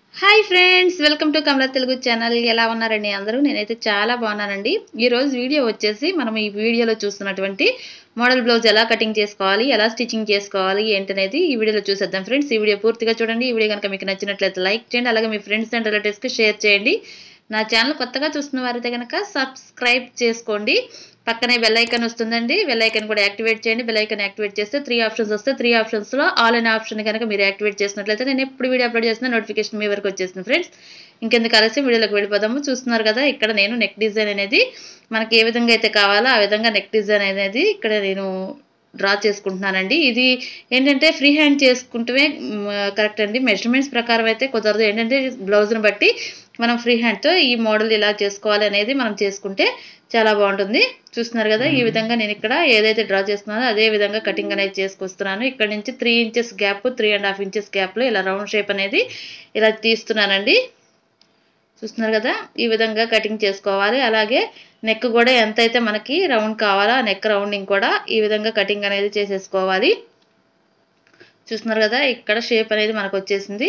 Hi friends welcome to Kamala Telugu channel ఎలా ఉన్నారండి అందరూ నేనైతే చాలా బాగున్నానండి ఈరోజు వీడియో వచ్చేసి మనం ఈ వీడియోలో చూస్తున్నటువంటి మోడల్ బ్లౌజ్ ఎలా కటింగ్ చేసుకోవాలి ఎలా స్టిచ్చింగ్ చేసుకోవాలి ఏంటనేది ఈ వీడియోలో చూసేద్దాం ఫ్రెండ్స్ ఈ వీడియో పూర్తిగా చూడండి ఈ వీడియో కనుక మీకు నచ్చినట్లయితే లైక్ చేయండి అలాగే మీ ఫ్రెండ్స్ అండ్ రిలేటివ్స్కి షేర్ చేయండి నా ఛానల్ కొత్తగా చూస్తున్న వారైతే కనుక సబ్స్క్రైబ్ చేసుకోండి పక్కనే బెల్ ఐకాన్ వస్తుందండి బెల్ ఐకాన్ కూడా యాక్టివేట్ చేయండి బెల్ ఐకాన్ యాక్టివేట్ చేస్తే త్రీ ఆప్షన్స్ వస్తే త్రీ ఆప్షన్స్లో ఆల్ అనే ఆప్షన్ కనుక మీరు యాక్టివేట్ చేసినట్లయితే నేను ఎప్పుడు వీడియో అప్లోడ్ చేసిన నోటిఫికేషన్ మీ వరకు వచ్చేస్తుంది ఫ్రెండ్స్ ఇంకెందుకు ఆలస్యం వీడియోలోకి వెళ్ళిపోదాము చూస్తున్నారు కదా ఇక్కడ నేను నెక్ డిజైన్ అనేది మనకి ఏ విధంగా అయితే కావాలో ఆ విధంగా నెక్ డిజైన్ అనేది ఇక్కడ నేను డ్రా చేసుకుంటున్నానండి ఇది ఏంటంటే ఫ్రీ హ్యాండ్ చేసుకుంటే కరెక్ట్ అండి మెజర్మెంట్స్ ప్రకారం అయితే కుదరదు ఏంటంటే బ్లౌజ్ని బట్టి మనం ఫ్రీ హ్యాండ్తో ఈ మోడల్ ఇలా చేసుకోవాలి అనేది మనం చేసుకుంటే చాలా బాగుంటుంది చూస్తున్నారు కదా ఈ విధంగా నేను ఇక్కడ ఏదైతే డ్రా చేస్తున్నానో అదే విధంగా కటింగ్ అనేది చేసుకొస్తున్నాను ఇక్కడ నుంచి three inches gap three and half inches గ్యాప్లో ఇలా రౌండ్ షేప్ అనేది ఇలా తీస్తున్నానండి చూస్తున్నారు కదా ఈ విధంగా కటింగ్ చేసుకోవాలి అలాగే నెక్ కూడా ఎంత అయితే మనకి రౌండ్ కావాలో ఆ నెక్ రౌండింగ్ కూడా ఈ విధంగా కటింగ్ అనేది చేసేసుకోవాలి చూస్తున్నారు కదా ఇక్కడ షేప్ అనేది మనకు వచ్చేసింది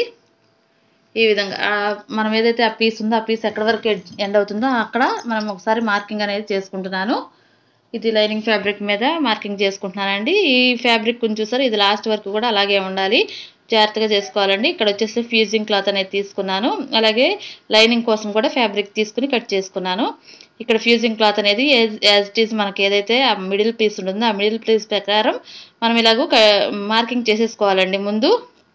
ఈ విధంగా మనం ఏదైతే ఆ పీస్ ఉందో ఆ పీస్ ఎక్కడి వరకు ఎండ్ అవుతుందో అక్కడ మనం ఒకసారి మార్కింగ్ అనేది చేసుకుంటున్నాను ఇది లైనింగ్ ఫ్యాబ్రిక్ మీద మార్కింగ్ చేసుకుంటున్నానండి ఈ ఫ్యాబ్రిక్ కొంచెం చూసారు ఇది లాస్ట్ వరకు కూడా అలాగే ఉండాలి జాగ్రత్తగా చేసుకోవాలండి ఇక్కడ వచ్చేసి ఫ్యూజింగ్ క్లాత్ అనేది తీసుకున్నాను అలాగే లైనింగ్ కోసం కూడా ఫ్యాబ్రిక్ తీసుకుని కట్ చేసుకున్నాను ఇక్కడ ఫ్యూజింగ్ క్లాత్ అనేది యాజ్ ఇట్ ఈస్ మనకి ఏదైతే ఆ మిడిల్ పీస్ ఉంటుందో ఆ మిడిల్ పీస్ ప్రకారం మనం ఇలాగూ మార్కింగ్ చేసేసుకోవాలండి ముందు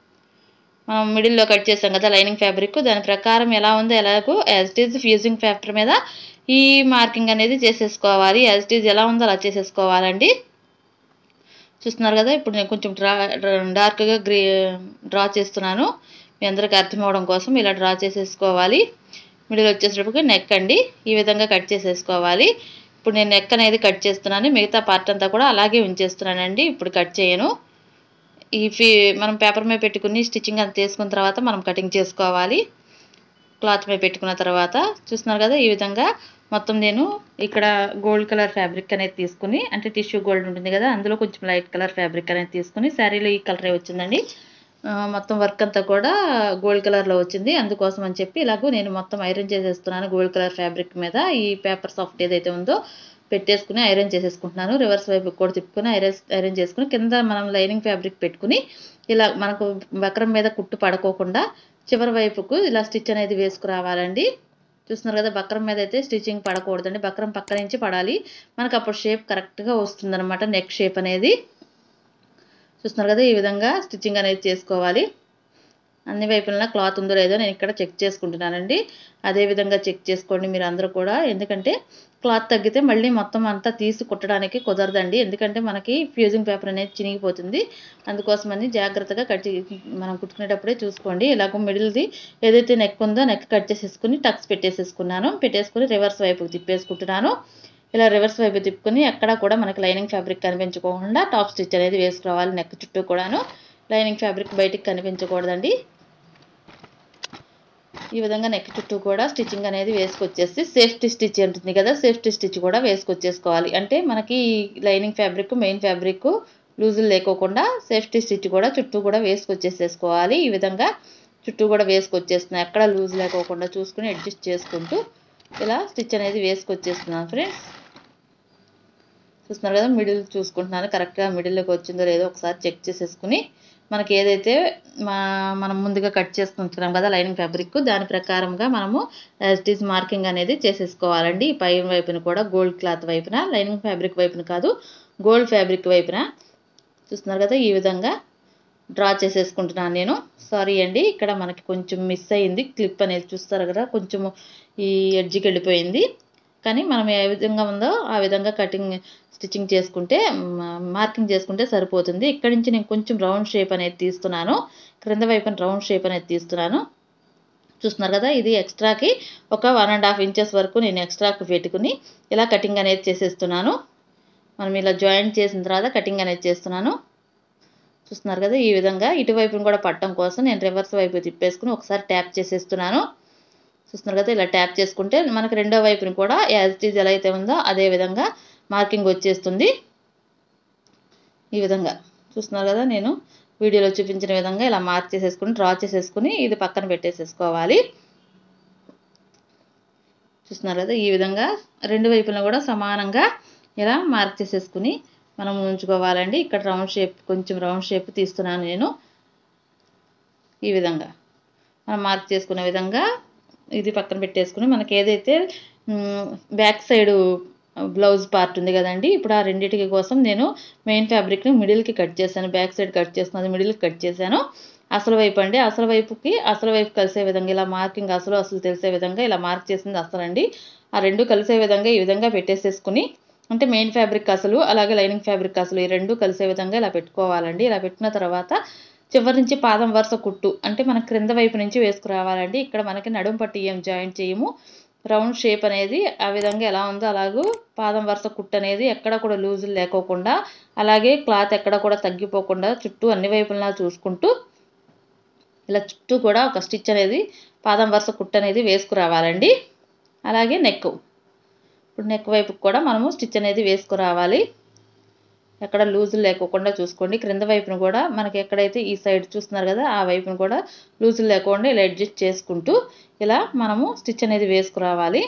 మనం మిడిల్లో కట్ చేసాం కదా లైనింగ్ ఫ్యాబ్రిక్ దాని ప్రకారం ఎలా ఉందో ఎలాగో as it is fusing fabric మీద ఈ మార్కింగ్ అనేది చేసేసుకోవాలి యాజ్ ఇట్ ఈజ్ ఎలా ఉందో అలా చేసేసుకోవాలండి చూస్తున్నారు కదా ఇప్పుడు నేను కొంచెం డ్రా డార్క్గా గ్రీ డ్రా చేస్తున్నాను మీ అందరికి అర్థం అవడం కోసం ఇలా డ్రా చేసేసుకోవాలి మిడిల్ వచ్చేటప్పటికి నెక్ అండి ఈ విధంగా కట్ చేసేసుకోవాలి ఇప్పుడు నేను నెక్ అనేది కట్ చేస్తున్నాను మిగతా పార్ట్ అంతా కూడా అలాగే ఉంచేస్తున్నానండి ఇప్పుడు కట్ చేయను ఈ ఫీ మనం పేపర్ మీద పెట్టుకుని స్టిచ్చింగ్ అంతా తీసుకున్న తర్వాత మనం కటింగ్ చేసుకోవాలి క్లాత్ మీద పెట్టుకున్న తర్వాత చూస్తున్నారు కదా ఈ విధంగా మొత్తం నేను ఇక్కడ గోల్డ్ కలర్ ఫ్యాబ్రిక్ అనేది తీసుకుని అంటే టిష్యూ గోల్డ్ ఉంటుంది కదా అందులో కొంచెం లైట్ కలర్ ఫ్యాబ్రిక్ అనేది తీసుకుని శారీలో ఈ కలరే వచ్చిందండి మొత్తం వర్క్ అంతా కూడా గోల్డ్ కలర్లో వచ్చింది అందుకోసం అని చెప్పి ఇలాగూ నేను మొత్తం ఐరన్ చేసేస్తున్నాను గోల్డ్ కలర్ ఫ్యాబ్రిక్ మీద ఈ పేపర్ సాఫ్ట్ ఏదైతే ఉందో పెట్టేసుకుని ఐరన్ చేసేసుకుంటున్నాను రివర్స్ వైపు కూడా తిప్పుకొని ఐరన్ ఐరన్ చేసుకుని కింద మనం లైనింగ్ ఫ్యాబ్రిక్ పెట్టుకుని ఇలా మనకు వక్రం మీద కుట్టు పడుకోకుండా చివరి వైపుకు ఇలా స్టిచ్ అనేది వేసుకురావాలండి చూస్తున్నారు కదా బక్రం మీద అయితే స్టిచ్చింగ్ పడకూడదండి బక్రం పక్క నుంచి పడాలి మనకు అప్పుడు షేప్ కరెక్ట్గా వస్తుందన్నమాట నెక్ షేప్ అనేది చూస్తున్నారు కదా ఈ విధంగా స్టిచ్చింగ్ అనేది చేసుకోవాలి అన్ని వైపులా క్లాత్ ఉందో లేదో నేను ఇక్కడ చెక్ చేసుకుంటున్నానండి అదే విధంగా చెక్ చేసుకోండి మీరు అందరూ కూడా ఎందుకంటే క్లాత్ తగ్గితే మళ్ళీ మొత్తం అంతా తీసి కుట్టడానికి కుదరదండి ఎందుకంటే మనకి ఫ్యూజింగ్ పేపర్ అనేది చినిగిపోతుంది అందుకోసమని జాగ్రత్తగా కట్ మనం కుట్టుకునేటప్పుడే చూసుకోండి ఇలాగ మిడిల్ది ఏదైతే నెక్ ఉందో నెక్ కట్ చేసేసుకుని టక్స్ పెట్టేసేసుకున్నాను పెట్టేసుకుని రివర్స్ వైపుకి తిప్పేసుకుంటున్నాను ఇలా రివర్స్ వైపు తిప్పుకొని ఎక్కడ కూడా మనకి లైనింగ్ ఫ్యాబ్రిక్ కనిపించుకోకుండా టాప్ స్టిచ్ అనేది వేసుకోవాలి నెక్ చుట్టూ కూడాను లైనింగ్ ఫ్యాబ్రిక్ బయటికి కనిపించకూడదండి ఈ విధంగా నెక్ చుట్టూ కూడా స్టిచ్చింగ్ అనేది వేసుకొచ్చేసి సేఫ్టీ స్టిచ్ ఉంటుంది కదా సేఫ్టీ స్టిచ్ కూడా వేసుకొచ్చేసుకోవాలి అంటే మనకి లైనింగ్ ఫ్యాబ్రిక్ మెయిన్ ఫ్యాబ్రిక్ లూజులు లేకోకుండా సేఫ్టీ స్టిచ్ కూడా చుట్టూ కూడా వేసుకొచ్చేసేసుకోవాలి ఈ విధంగా చుట్టూ కూడా వేసుకొచ్చేస్తున్నాయి ఎక్కడ లూజ్ లేకోకుండా చూసుకుని అడ్జస్ట్ చేసుకుంటూ ఇలా స్టిచ్ అనేది వేసుకొచ్చేస్తున్నాను ఫ్రెండ్స్ చూస్తున్నారు కదా మిడిల్ చూసుకుంటున్నాను కరెక్ట్గా మిడిల్లోకి వచ్చిందో లేదో ఒకసారి చెక్ చేసేసుకుని మనకి ఏదైతే మా మనం ముందుగా కట్ చేసుకుంటున్నాం కదా లైనింగ్ ఫ్యాబ్రిక్ దాని ప్రకారంగా మనము యాజ్ మార్కింగ్ అనేది చేసేసుకోవాలండి పై వైపున కూడా గోల్డ్ క్లాత్ వైపున లైనింగ్ ఫ్యాబ్రిక్ వైపున కాదు గోల్డ్ ఫ్యాబ్రిక్ వైపున చూస్తున్నారు కదా ఈ విధంగా డ్రా చేసేసుకుంటున్నాను నేను సారీ అండి ఇక్కడ మనకి కొంచెం మిస్ అయింది క్లిప్ అనేది చూస్తారు కదా కొంచెం ఈ ఎడ్జ్కి వెళ్ళిపోయింది కానీ మనం ఏ విధంగా ఉందో ఆ విధంగా కటింగ్ స్టిచ్చింగ్ చేసుకుంటే మార్కింగ్ చేసుకుంటే సరిపోతుంది ఇక్కడ నుంచి నేను కొంచెం రౌండ్ షేప్ అనేది తీస్తున్నాను క్రింద వైపున రౌండ్ షేప్ అనేది తీస్తున్నాను చూస్తున్నారు కదా ఇది ఎక్స్ట్రాకి ఒక వన్ అండ్ హాఫ్ ఇంచెస్ వరకు నేను ఎక్స్ట్రాకి పెట్టుకుని ఇలా కటింగ్ అనేది చేసేస్తున్నాను మనం ఇలా జాయింట్ చేసిన తర్వాత కటింగ్ అనేది చేస్తున్నాను చూస్తున్నారు కదా ఈ విధంగా ఇటువైపును కూడా పట్టడం కోసం నేను రివర్స్ వైపు తిప్పేసుకుని ఒకసారి ట్యాప్ చేసేస్తున్నాను చూస్తున్నారు కదా ఇలా ట్యాప్ చేసుకుంటే మనకి రెండో వైపుని కూడా యాజ్ ఇట్ ఈజ్ ఎలా అయితే ఉందో అదే విధంగా మార్కింగ్ వచ్చేస్తుంది ఈ విధంగా చూస్తున్నారు కదా నేను వీడియోలో చూపించిన విధంగా ఇలా మార్క్ చేసేసుకుని డ్రా చేసేసుకుని ఇది పక్కన పెట్టేసేసుకోవాలి చూస్తున్నారు కదా ఈ విధంగా రెండు వైపులా కూడా సమానంగా ఇలా మార్క్ చేసేసుకుని మనం ఉంచుకోవాలండి ఇక్కడ రౌండ్ షేప్ కొంచెం రౌండ్ షేప్ తీస్తున్నాను నేను ఈ విధంగా మనం మార్క్ చేసుకునే విధంగా ఇది పక్కన పెట్టేసుకుని మనకి ఏదైతే బ్యాక్ సైడ్ బ్లౌజ్ పార్ట్ ఉంది కదండి ఇప్పుడు ఆ రెండింటికి కోసం నేను మెయిన్ ఫ్యాబ్రిక్ని మిడిల్కి కట్ చేశాను బ్యాక్ సైడ్ కట్ చేస్తున్నది మిడిల్కి కట్ చేశాను అసలు వైపు అండి అసలు వైపుకి అసలు వైపు కలిసే విధంగా ఇలా మార్కింగ్ అసలు అసలు తెలిసే విధంగా ఇలా మార్క్ చేసింది అసలు అండి ఆ రెండు కలిసే విధంగా ఈ విధంగా పెట్టేసేసుకుని అంటే మెయిన్ ఫ్యాబ్రిక్ అసలు అలాగే లైనింగ్ ఫ్యాబ్రిక్ అసలు ఈ రెండు కలిసే విధంగా ఇలా పెట్టుకోవాలండి ఇలా పెట్టిన తర్వాత చివరి నుంచి పాదం వరుస కుట్టు అంటే మన క్రింద వైపు నుంచి వేసుకురావాలండి ఇక్కడ మనకి నడుము పట్టి ఏం జాయింట్ చేయము రౌండ్ షేప్ అనేది ఆ విధంగా ఎలా ఉందో అలాగూ పాదం వరుస కుట్టు అనేది ఎక్కడ కూడా లూజులు లేకోకుండా అలాగే క్లాత్ ఎక్కడ కూడా తగ్గిపోకుండా చుట్టూ అన్ని వైపులా చూసుకుంటూ ఇలా చుట్టూ కూడా ఒక స్టిచ్ అనేది పాదం వరుస కుట్టు అనేది వేసుకురావాలండి అలాగే నెక్ ఇప్పుడు నెక్ వైపుకి కూడా మనము స్టిచ్ అనేది వేసుకురావాలి ఎక్కడ లూజులు లేకోకుండా చూసుకోండి క్రింద వైపును కూడా మనకి ఎక్కడైతే ఈ సైడ్ చూస్తున్నారు కదా ఆ వైపును కూడా లూజులు లేకుండా ఇలా అడ్జస్ట్ చేసుకుంటూ ఇలా మనము స్టిచ్ అనేది వేసుకురావాలి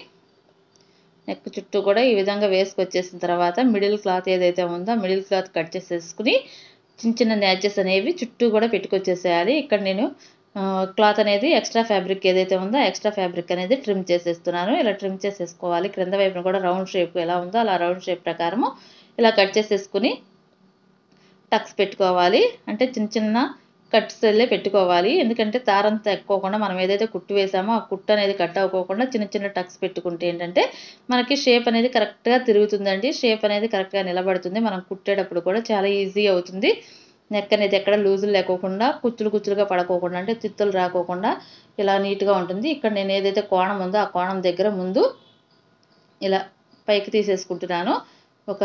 నెక్ చుట్టూ కూడా ఈ విధంగా వేసుకొచ్చేసిన తర్వాత మిడిల్ క్లాత్ ఏదైతే ఉందో మిడిల్ క్లాత్ కట్ చేసేసుకుని చిన్న చిన్న న్యాచెస్ అనేవి చుట్టూ కూడా పెట్టుకొచ్చేసేయాలి ఇక్కడ నేను క్లాత్ అనేది ఎక్స్ట్రా ఫ్యాబ్రిక్ ఏదైతే ఉందో ఎక్స్ట్రా ఫ్యాబ్రిక్ అనేది ట్రిమ్ చేసేస్తున్నాను ఇలా ట్రిమ్ చేసేసుకోవాలి క్రింద వైపున కూడా రౌండ్ షేప్ ఎలా ఉందో అలా రౌండ్ షేప్ ప్రకారము ఇలా కట్ చేసేసుకుని టక్స్ పెట్టుకోవాలి అంటే చిన్న చిన్న కట్స్ వెళ్ళే పెట్టుకోవాలి ఎందుకంటే దారంతా ఎక్కువకుండా మనం ఏదైతే కుట్టు వేసామో ఆ కుట్టు అనేది కట్ అవ్వకోకుండా చిన్న చిన్న టక్స్ పెట్టుకుంటే ఏంటంటే మనకి షేప్ అనేది కరెక్ట్గా తిరుగుతుందండి షేప్ అనేది కరెక్ట్గా నిలబడుతుంది మనం కుట్టేటప్పుడు కూడా చాలా ఈజీ అవుతుంది నెక్ అనేది ఎక్కడ లూజులు లేకోకుండా కుచ్చులు కుచ్చులుగా పడకోకుండా అంటే తిత్తులు రాకోకుండా ఇలా నీట్గా ఉంటుంది ఇక్కడ నేను ఏదైతే కోణం ఉందో ఆ కోణం దగ్గర ముందు ఇలా పైకి తీసేసుకుంటున్నాను ఒక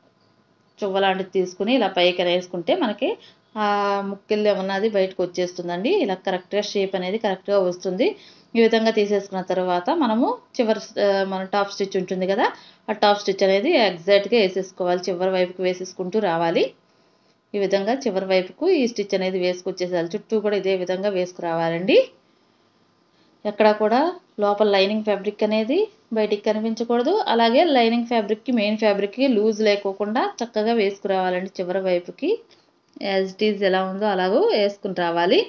చువ్వ లాంటిది తీసుకుని ఇలా పైకి వేసుకుంటే మనకి ఆ ముక్కెళ్ళు ఉన్నది బయటకు వచ్చేస్తుందండి ఇలా కరెక్ట్గా షేప్ అనేది కరెక్ట్గా వస్తుంది ఈ విధంగా తీసేసుకున్న తర్వాత మనము చివరి మన టాప్ స్టిచ్ ఉంటుంది కదా ఆ టాప్ స్టిచ్ అనేది ఎగ్జాక్ట్గా వేసేసుకోవాలి చివరి వైపుకి వేసేసుకుంటూ రావాలి ఈ విధంగా చివరి వైపుకు ఈ స్టిచ్ అనేది వేసుకొచ్చేసాలి చుట్టూ కూడా ఇదే విధంగా వేసుకురావాలండి ఎక్కడ కూడా లోపల లైనింగ్ ఫ్యాబ్రిక్ అనేది బయటికి కనిపించకూడదు అలాగే లైనింగ్ ఫ్యాబ్రిక్కి మెయిన్ ఫ్యాబ్రిక్కి లూజ్ లేకోకుండా చక్కగా వేసుకురావాలండి చివరి వైపుకి యాజ్ ఇట్ ఈజ్ ఎలా ఉందో అలాగూ వేసుకుని రావాలి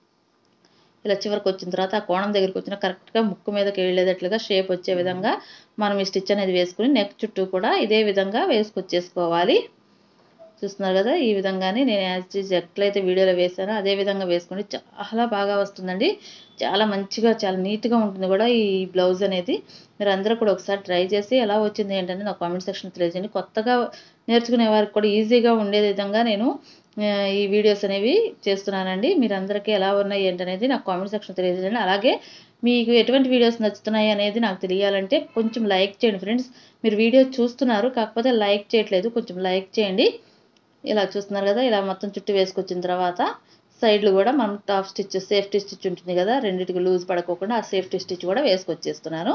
ఇలా చివరికి వచ్చిన తర్వాత ఆ కోణం దగ్గరికి వచ్చిన కరెక్ట్గా ముక్కు మీదకి వెళ్ళేటట్లుగా షేప్ వచ్చే విధంగా మనం ఈ స్టిచ్ అనేది వేసుకుని నెక్ చుట్టూ కూడా ఇదే విధంగా వేసుకొచ్చేసుకోవాలి చూస్తున్నారు కదా ఈ విధంగానే నేను యాజ్ ఇట్ ఎట్లయితే వీడియోలో వేసానో అదే విధంగా వేసుకుని చాలా బాగా వస్తుందండి చాలా మంచిగా చాలా నీట్గా ఉంటుంది కూడా ఈ బ్లౌజ్ అనేది మీరు అందరూ కూడా ఒకసారి ట్రై చేసి ఎలా వచ్చింది ఏంటంటే నా కామెంట్ సెక్షన్ తెలియజేయండి కొత్తగా నేర్చుకునే వారికి కూడా ఈజీగా ఉండే విధంగా నేను ఈ వీడియోస్ అనేవి చేస్తున్నానండి మీరు అందరికీ ఎలా ఉన్నాయి ఏంటనేది నాకు కామెంట్ సెక్షన్ తెలియజేయండి అలాగే మీకు ఎటువంటి వీడియోస్ నచ్చుతున్నాయి అనేది నాకు తెలియాలంటే కొంచెం లైక్ చేయండి ఫ్రెండ్స్ మీరు వీడియో చూస్తున్నారు కాకపోతే లైక్ చేయట్లేదు కొంచెం లైక్ చేయండి ఇలా చూస్తున్నారు కదా ఇలా మొత్తం చుట్టూ వేసుకొచ్చిన తర్వాత సైడ్లు కూడా మనం టాప్ స్టిచ్ సేఫ్టీ స్టిచ్ ఉంటుంది కదా రెండింటికి లూజ్ పడకోకుండా ఆ సేఫ్టీ స్టిచ్ కూడా వేసుకొచ్చేస్తున్నాను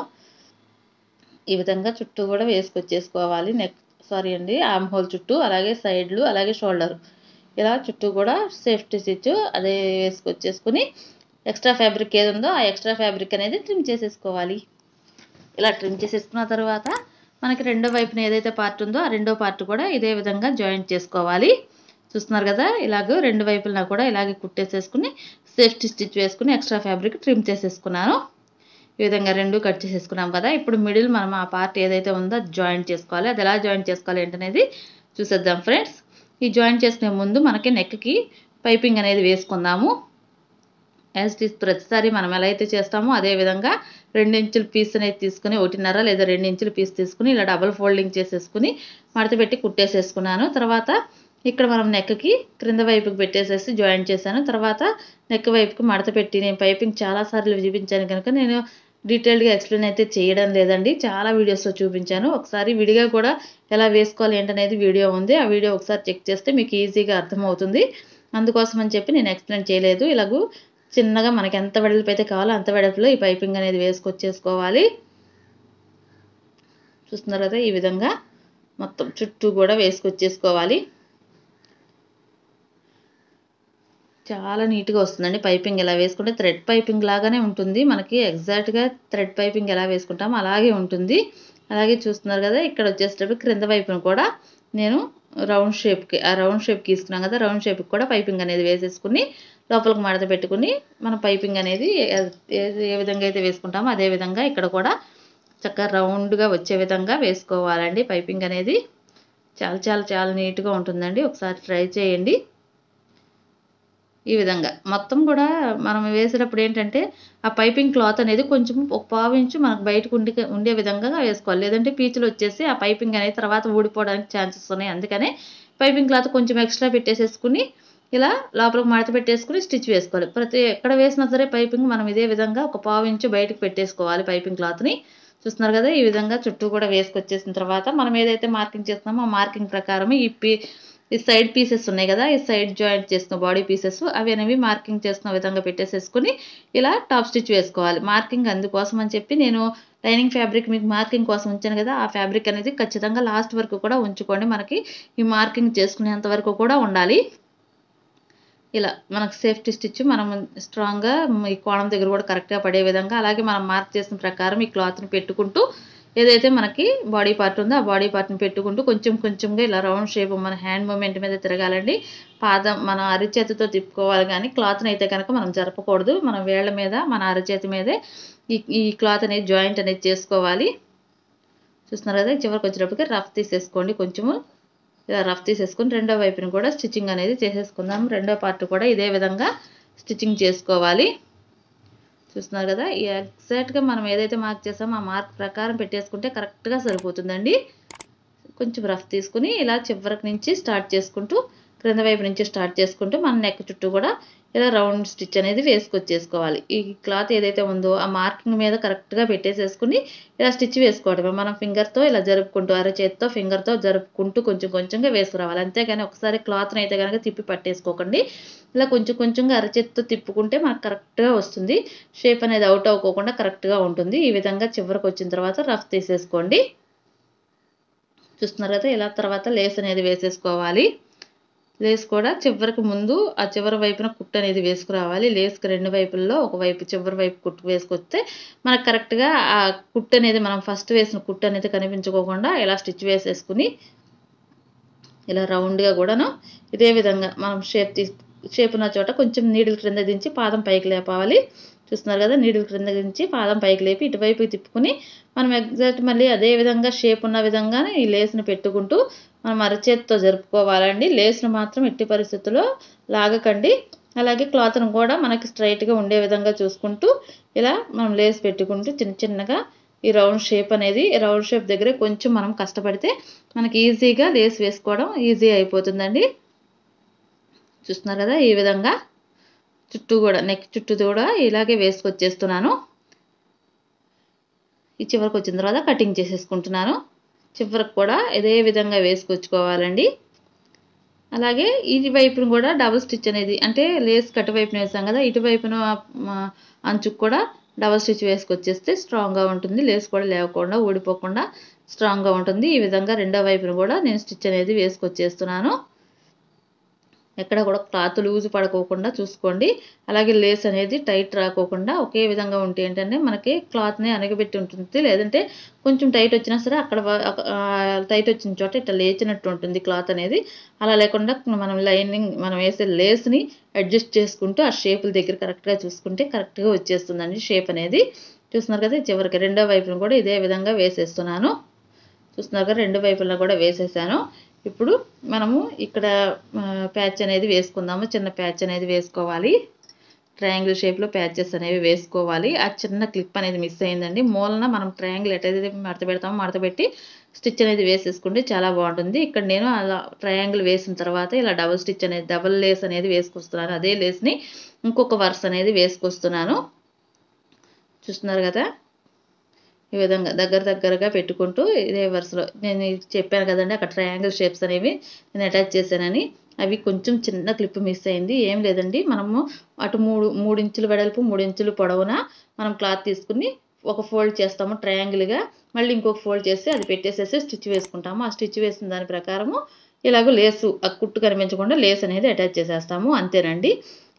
ఈ విధంగా చుట్టూ కూడా వేసుకొచ్చేసుకోవాలి నెక్ సారీ అండి ఆమ్ హోల్ చుట్టూ అలాగే సైడ్లు అలాగే షోల్డర్ ఇలా చుట్టూ కూడా సేఫ్టీ స్టిచ్ అదే వేసుకొచ్చేసుకుని ఎక్స్ట్రా ఫ్యాబ్రిక్ ఏది ఉందో ఆ ఎక్స్ట్రా ఫ్యాబ్రిక్ అనేది ట్రిమ్ చేసేసుకోవాలి ఇలా ట్రిమ్ చేసేసుకున్న తర్వాత మనకి రెండో వైపున ఏదైతే పార్ట్ ఉందో ఆ రెండో పార్ట్ కూడా ఇదే విధంగా జాయింట్ చేసుకోవాలి చూస్తున్నారు కదా ఇలాగ రెండు వైపులా కూడా ఇలాగే కుట్టేసేసుకుని సేఫ్టీ స్టిచ్ వేసుకుని ఎక్స్ట్రా ఫ్యాబ్రిక్ ట్రిమ్ చేసేసుకున్నాను ఈ విధంగా రెండు కట్ చేసేసుకున్నాం కదా ఇప్పుడు మిడిల్ మనం ఆ పార్ట్ ఏదైతే ఉందో అది జాయింట్ చేసుకోవాలి అది ఎలా జాయింట్ చేసుకోవాలి ఏంటనేది చూసేద్దాం ఫ్రెండ్స్ ఈ జాయింట్ చేసుకునే ముందు మనకి నెక్కి పైపింగ్ అనేది వేసుకుందాము యాజ్ ఇట్ ఈస్ ప్రతిసారి మనం ఎలా అయితే చేస్తామో అదే విధంగా రెండు ఇంచుల పీస్ అనేది తీసుకుని ఒకటిన్నర లేదా రెండు ఇంచుల పీస్ తీసుకుని ఇలా డబుల్ ఫోల్డింగ్ చేసేసుకుని మడత పెట్టి కుట్టేసేసుకున్నాను తర్వాత ఇక్కడ మనం నెక్కి క్రింద వైపుకి పెట్టేసేసి జాయింట్ చేశాను తర్వాత నెక్ వైపుకి మడత పెట్టి నేను పైపింగ్ చాలాసార్లు చూపించాను కనుక నేను డీటెయిల్డ్గా ఎక్స్ప్లెయిన్ అయితే చేయడం లేదండి చాలా వీడియోస్లో చూపించాను ఒకసారి విడిగా కూడా ఎలా వేసుకోవాలి ఏంటనేది వీడియో ఉంది ఆ వీడియో ఒకసారి చెక్ చేస్తే మీకు ఈజీగా అర్థమవుతుంది అందుకోసం అని చెప్పి నేను ఎక్స్ప్లెయిన్ చేయలేదు ఇలాగూ చిన్నగా మనకి ఎంత వెడల్పు అయితే కావాలో అంత వెడల్పులో ఈ పైపింగ్ అనేది వేసుకొచ్చేసుకోవాలి చూస్తున్నారు కదా ఈ విధంగా మొత్తం చుట్టూ కూడా వేసుకొచ్చేసుకోవాలి చాలా నీట్గా వస్తుందండి పైపింగ్ ఎలా వేసుకుంటే థ్రెడ్ పైపింగ్ లాగానే ఉంటుంది మనకి ఎగ్జాక్ట్గా థ్రెడ్ పైపింగ్ ఎలా వేసుకుంటామో అలాగే ఉంటుంది అలాగే చూస్తున్నారు కదా ఇక్కడ వచ్చేసేటప్పుడు క్రింద వైపున కూడా నేను రౌండ్ షేప్కి ఆ రౌండ్ షేప్ గీసుకున్నాం కదా రౌండ్ షేప్కి కూడా పైపింగ్ అనేది వేసేసుకుని లోపలికి మడత పెట్టుకుని మనం పైపింగ్ అనేది ఏ- ఏ విధంగా అయితే వేసుకుంటామో అదే విధంగా ఇక్కడ కూడా చక్కగా రౌండ్గా వచ్చే విధంగా వేసుకోవాలండి పైపింగ్ అనేది చాలా చాలా చాలా నీట్గా ఉంటుందండి ఒకసారి ట్రై చేయండి ఈ విధంగా మొత్తం కూడా మనం వేసేటప్పుడు ఏంటంటే ఆ పైపింగ్ క్లాత్ అనేది కొంచెం ఒక పావు ఇంచు మనకు బయటకు ఉండి ఉండే విధంగా వేసుకోవాలి లేదంటే పీచులు వచ్చేసి ఆ పైపింగ్ అనేది తర్వాత ఊడిపోవడానికి ఛాన్సెస్ ఉన్నాయి అందుకనే పైపింగ్ క్లాత్ కొంచెం ఎక్స్ట్రా పెట్టేసేసుకుని ఇలా లోపలికి మడత పెట్టేసుకుని స్టిచ్ వేసుకోవాలి ప్రతి ఎక్కడ వేసినా సరే పైపింగ్ మనం ఇదే విధంగా ఒక పావు ఇంచు బయటకు పెట్టేసుకోవాలి పైపింగ్ క్లాత్ని చూస్తున్నారు కదా ఈ విధంగా చుట్టూ కూడా వేసుకొచ్చేసిన తర్వాత మనం ఏదైతే మార్కింగ్ చేస్తున్నామో ఆ మార్కింగ్ ప్రకారం ఈ పీ ఈ సైడ్ పీసెస్ ఉన్నాయి కదా ఈ సైడ్ జాయింట్ చేసుకున్న బాడీ పీసెస్ అవి అనేవి మార్కింగ్ చేసుకున్న విధంగా పెట్టేసేసుకుని ఇలా టాప్ స్టిచ్ వేసుకోవాలి మార్కింగ్ అందుకోసం అని చెప్పి నేను లైనింగ్ ఫ్యాబ్రిక్ మీకు మార్కింగ్ కోసం ఉంచాను కదా ఆ ఫ్యాబ్రిక్ అనేది ఖచ్చితంగా లాస్ట్ వరకు కూడా ఉంచుకోండి మనకి ఈ మార్కింగ్ చేసుకునేంత వరకు కూడా ఉండాలి ఇలా మనకు సేఫ్టీ స్టిచ్ మనం స్ట్రాంగ్గా ఈ కోణం దగ్గర కూడా కరెక్ట్గా పడే విధంగా అలాగే మనం మార్క్ చేసిన ప్రకారం ఈ క్లాత్ని పెట్టుకుంటూ ఏదైతే మనకి బాడీ పార్ట్ ఉందో ఆ బాడీ పార్ట్ని పెట్టుకుంటూ కొంచెం కొంచెంగా ఇలా రౌండ్ షేప్ మన హ్యాండ్ మూమెంట్ మీద తిరగాలండి పాదం మన అరిచేతితో తిప్పుకోవాలి కానీ క్లాత్ని అయితే కనుక మనం జరపకూడదు మన వేళ్ళ మీద మన అరచేతి మీదే ఈ ఈ క్లాత్ అనేది జాయింట్ అనేది చేసుకోవాలి చూస్తున్నారు కదా చివరికి వచ్చేటప్పటికి రఫ్ తీసేసుకోండి కొంచెము ఇలా రఫ్ తీసేసుకొని రెండో వైపుని కూడా స్టిచ్చింగ్ అనేది చేసేసుకుందాం రెండో పార్ట్ కూడా ఇదే విధంగా స్టిచ్చింగ్ చేసుకోవాలి చూస్తున్నారు కదా ఈ ఎగ్జాక్ట్గా మనం ఏదైతే మార్క్ చేసామో ఆ మార్క్ ప్రకారం పెట్టేసుకుంటే కరెక్ట్గా సరిపోతుందండి కొంచెం రఫ్ తీసుకుని ఇలా చివరికి నుంచి స్టార్ట్ చేసుకుంటూ క్రింద వైపు నుంచి స్టార్ట్ చేసుకుంటూ మన నెక్ చుట్టూ కూడా ఇలా రౌండ్ స్టిచ్ అనేది వేసుకొచ్చేసుకోవాలి ఈ క్లాత్ ఏదైతే ఉందో ఆ మార్కింగ్ మీద కరెక్ట్గా పెట్టేసేసుకుని ఇలా స్టిచ్ వేసుకోవడమే మనం ఫింగర్తో ఇలా జరుపుకుంటూ అరచేతితో ఫింగర్తో జరుపుకుంటూ కొంచెం కొంచెంగా వేసుకురావాలి అంతేగాని ఒకసారి క్లాత్ని అయితే కనుక తిప్పి పట్టేసుకోకండి ఇలా కొంచెం కొంచెంగా అరచేతితో తిప్పుకుంటే మనకు కరెక్ట్గా వస్తుంది షేప్ అనేది అవుట్ అవ్వకోకుండా కరెక్ట్గా ఉంటుంది ఈ విధంగా చివరికి వచ్చిన తర్వాత రఫ్ తీసేసుకోండి చూస్తున్నారు కదా ఇలా తర్వాత లేస్ అనేది వేసేసుకోవాలి లేస్ కూడా చివరికి ముందు ఆ చివరి వైపున కుట్టు అనేది వేసుకురావాలి లేస్కి రెండు వైపుల్లో ఒక వైపు చివరి వైపు కుట్టు వేసుకొస్తే మనకు కరెక్ట్గా ఆ కుట్టు అనేది మనం ఫస్ట్ వేసిన కుట్టు అనేది కనిపించుకోకుండా ఇలా స్టిచ్ వేసేసుకుని ఇలా రౌండ్గా కూడాను ఇదే విధంగా మనం షేప్ తీ షేప్ ఉన్న చోట కొంచెం నీడిల్ క్రింద దించి పాదం పైకి లేపాలి చూస్తున్నారు కదా నీడిల్ క్రింద దించి పాదం పైకి లేపి ఇటువైపు తిప్పుకుని మనం ఎగ్జాక్ట్ మళ్ళీ అదే విధంగా షేప్ ఉన్న విధంగానే ఈ లేస్ని పెట్టుకుంటూ మనం అరచేతితో జరుపుకోవాలండి లేస్ను మాత్రం ఎట్టి పరిస్థితుల్లో లాగకండి అలాగే క్లాత్ను కూడా మనకి స్ట్రైట్గా ఉండే విధంగా చూసుకుంటూ ఇలా మనం లేస్ పెట్టుకుంటూ చిన్న చిన్నగా ఈ రౌండ్ షేప్ అనేది రౌండ్ షేప్ దగ్గర కొంచెం మనం కష్టపడితే మనకి ఈజీగా లేస్ వేసుకోవడం ఈజీ అయిపోతుందండి చూస్తున్నారు కదా ఈ విధంగా చుట్టూ కూడా నెక్ చుట్టూ కూడా ఇలాగే వేసుకొచ్చేస్తున్నాను ఈ చివరికి వచ్చిన తర్వాత కటింగ్ చేసేసుకుంటున్నాను చివరికి కూడా ఇదే విధంగా వేసుకొచ్చుకోవాలండి అలాగే ఇటు వైపును కూడా డబుల్ స్టిచ్ అనేది అంటే లేస్ కటు వైపున వేసాం కదా ఇటువైపున అంచుకు కూడా డబల్ స్టిచ్ వేసుకొచ్చేస్తే స్ట్రాంగ్గా ఉంటుంది లేస్ కూడా లేకుండా ఊడిపోకుండా స్ట్రాంగ్గా ఉంటుంది ఈ విధంగా రెండో వైపున కూడా నేను స్టిచ్ అనేది వేసుకొచ్చేస్తున్నాను ఎక్కడ కూడా క్లాత్ లూజ్ పడుకోకుండా చూసుకోండి అలాగే లేస్ అనేది టైట్ రాకోకుండా ఒకే విధంగా ఉంటే ఏంటంటే మనకి క్లాత్ని అనగబెట్టి ఉంటుంది లేదంటే కొంచెం టైట్ వచ్చినా సరే అక్కడ టైట్ వచ్చిన చోట ఇట్లా లేచినట్టు ఉంటుంది క్లాత్ అనేది అలా లేకుండా మనం లైనింగ్ మనం వేసే లేస్ని అడ్జస్ట్ చేసుకుంటూ ఆ షేపుల దగ్గర కరెక్ట్గా చూసుకుంటే కరెక్ట్గా వచ్చేస్తుందండి షేప్ అనేది చూస్తున్నారు కదా చివరికి రెండో వైపున కూడా ఇదే విధంగా వేసేస్తున్నాను చూస్తున్నారు కదా రెండు వైపులా కూడా వేసేసాను ఇప్పుడు మనము ఇక్కడ ప్యాచ్ అనేది వేసుకుందాము చిన్న ప్యాచ్ అనేది వేసుకోవాలి ట్రయాంగిల్ షేప్లో ప్యాచెస్ అనేవి వేసుకోవాలి ఆ చిన్న క్లిప్ అనేది మిస్ అయిందండి మూలన మనం ట్రయాంగిల్ ఎటైతే మడత పెడతామో మడత పెట్టి స్టిచ్ అనేది వేసేసుకుంటే చాలా బాగుంటుంది ఇక్కడ నేను అలా ట్రయాంగిల్ వేసిన తర్వాత ఇలా డబుల్ స్టిచ్ అనేది డబుల్ లేస్ అనేది వేసుకొస్తున్నాను అదే లేస్ని ఇంకొక వరుస అనేది వేసుకొస్తున్నాను చూస్తున్నారు కదా ఈ విధంగా దగ్గర దగ్గరగా పెట్టుకుంటూ ఇదే వరుసలో నేను చెప్పాను కదండి అక్కడ ట్రయాంగిల్ షేప్స్ అనేవి నేను అటాచ్ చేశానని అవి కొంచెం చిన్న క్లిప్ మిస్ అయింది ఏం లేదండి మనము అటు మూడు మూడు ఇంచులు వెడల్పు మూడు ఇంచులు పొడవున మనం క్లాత్ తీసుకుని ఒక ఫోల్డ్ చేస్తాము ట్రయాంగిల్గా మళ్ళీ ఇంకొక ఫోల్డ్ చేసి అది పెట్టేసేసి స్టిచ్ వేసుకుంటాము ఆ స్టిచ్ వేసిన దాని ప్రకారము ఇలాగ లేసు ఆ కుట్టు కనిపించకుండా లేస్ అనేది అటాచ్ చేసేస్తాము అంతేనండి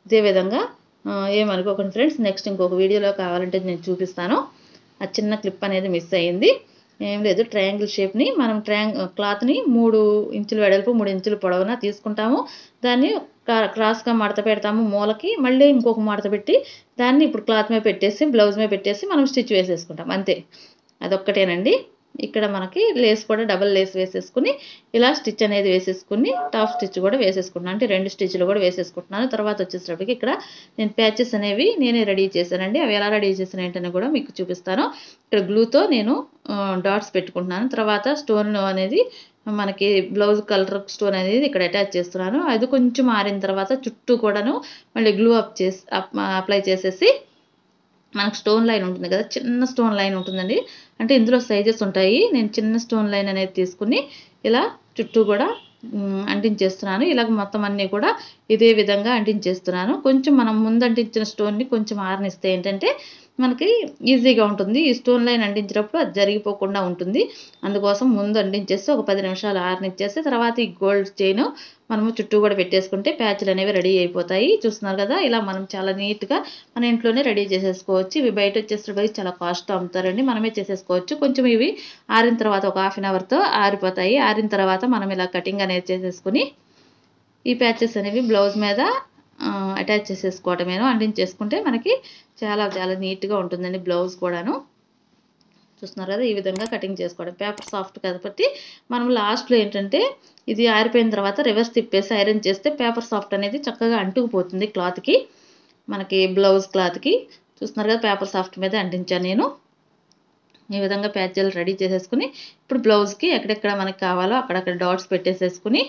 ఇదే విధంగా ఆ, ఏమనుకోకండి ఫ్రెండ్స్ నెక్స్ట్ ఇంకొక వీడియోలో కావాలంటే నేను చూపిస్తాను ఆ చిన్న క్లిప్ అనేది మిస్ అయ్యింది ఏం లేదు ట్రయాంగిల్ షేప్ని మనం ట్రయాంగ్ క్లాత్ని మూడు ఇంచులు వెడల్పు మూడు ఇంచులు పొడవున తీసుకుంటాము దాన్ని క్రా- క్రాస్గా మడత పెడతాము మూలకి మళ్ళీ ఇంకొక మడత పెట్టి దాన్ని ఇప్పుడు క్లాత్ మీద పెట్టేసి బ్లౌజ్ మీద పెట్టేసి మనం స్టిచ్ వేసేసుకుంటాం అంతే అదొక్కటేనండి ఇక్కడ మనకి లేస్ కూడా డబల్ లేస్ వేసేసుకుని ఇలా స్టిచ్ అనేది వేసేసుకుని టాప్ స్టిచ్ కూడా వేసేసుకుంటున్నాను అంటే రెండు స్టిచ్లు కూడా వేసేసుకుంటున్నాను తర్వాత వచ్చేసరికి ఇక్కడ నేను ప్యాచెస్ అనేవి నేనే రెడీ చేశానండి అవి ఎలా రెడీ చేశాను ఏంటని కూడా మీకు చూపిస్తాను ఇక్కడ గ్లూతో నేను డాట్స్ పెట్టుకుంటున్నాను తర్వాత స్టోన్ అనేది మనకి బ్లౌజ్ కలర్ స్టోన్ అనేది ఇక్కడ అటాచ్ చేస్తున్నాను అది కొంచెం ఆరిన తర్వాత చుట్టూ కూడాను మళ్ళీ గ్లూ అప్ చేసి అప్లై చేసేసి మనకు స్టోన్ లైన్ ఉంటుంది కదా చిన్న స్టోన్ లైన్ ఉంటుందండి అంటే ఇందులో సైజెస్ ఉంటాయి నేను చిన్న స్టోన్ లైన్ అనేది తీసుకుని ఇలా చుట్టూ కూడా మ్, అంటించేస్తున్నాను ఇలాగ మొత్తం అన్నీ కూడా ఇదే విధంగా అంటించేస్తున్నాను కొంచెం మనం ముందు అంటించిన స్టోన్ని కొంచెం ఆరనిస్తే ఏంటంటే మనకి ఈజీగా ఉంటుంది ఈ స్టోన్ లైన్ అంటించినప్పుడు అది జరిగిపోకుండా ఉంటుంది అందుకోసం ముందు అంటించేసి ఒక పది నిమిషాలు ఆరనిచ్చేసి తర్వాత ఈ గోల్డ్ చైన్ మనము చుట్టూ కూడా పెట్టేసుకుంటే ప్యాచ్లు అనేవి రెడీ అయిపోతాయి చూస్తున్నారు కదా ఇలా మనం చాలా నీట్గా మన ఇంట్లోనే రెడీ చేసేసుకోవచ్చు ఇవి బయట వచ్చేసరికి చాలా కాస్ట్ అమ్ముతారండి మనమే చేసేసుకోవచ్చు కొంచెం ఇవి ఆరిన తర్వాత ఒక హాఫ్ అన్ అవర్తో ఆరిపోతాయి ఆరిన తర్వాత మనం ఇలా కటింగ్ అనేది చేసేసుకుని ఈ ప్యాచెస్ అనేవి బ్లౌజ్ మీద అటాచ్ చేసేసుకోవటమేనో అంటించేసుకుంటే మనకి చాలా చాలా నీట్గా ఉంటుందండి బ్లౌజ్ కూడాను చూస్తున్నారు కదా ఈ విధంగా కటింగ్ చేసుకోవడం పేపర్ సాఫ్ట్ కాబట్టి మనం లాస్ట్లో ఏంటంటే ఇది ఆరిపోయిన తర్వాత రివర్స్ తిప్పేసి ఐరన్ చేస్తే పేపర్ సాఫ్ట్ అనేది చక్కగా అంటుకుపోతుంది క్లాత్కి మనకి బ్లౌజ్ క్లాత్కి చూస్తున్నారు కదా పేపర్ సాఫ్ట్ మీద అంటించాను నేను ఈ విధంగా ప్యాచెలు రెడీ చేసేసుకుని ఇప్పుడు బ్లౌజ్కి ఎక్కడెక్కడ మనకి కావాలో అక్కడక్కడ డాట్స్ పెట్టేసేసుకుని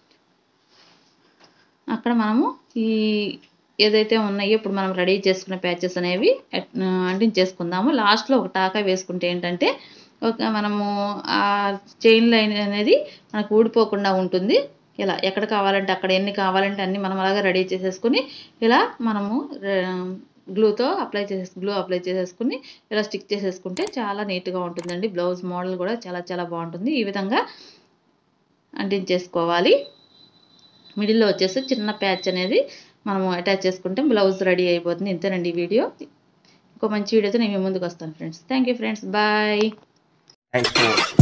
అక్కడ మనము ఈ ఏదైతే ఉన్నాయో ఇప్పుడు మనం రెడీ చేసుకున్న ప్యాచెస్ అనేవి అట్- ఆ, అంటించేసుకుందాము లాస్ట్లో ఒక టాకా వేసుకుంటే ఏంటంటే ఒక మనము ఆ చైన్ లైన్ అనేది మనకు ఊడిపోకుండా ఉంటుంది ఇలా ఎక్కడ కావాలంటే అక్కడ ఎన్ని కావాలంటే అన్ని మనం అలాగా రెడీ చేసేసుకుని ఇలా మనము గ్లూతో అప్లై చేసేసి గ్లూ అప్లై చేసేసుకుని ఇలా స్టిక్ చేసేసుకుంటే చాలా నీట్గా ఉంటుందండి బ్లౌజ్ మోడల్ కూడా చాలా చాలా బాగుంటుంది ఈ విధంగా అంటించేసుకోవాలి మిడిల్లో వచ్చేసి చిన్న ప్యాచ్ అనేది మనము అటాచ్ చేసుకుంటే బ్లౌజ్ రెడీ అయిపోతుంది ఇంతేనండి ఈ వీడియో ఇంకో మంచి వీడియోతో నేను మీ ముందుకు వస్తాను friends thank you friends bye Thanks for watching.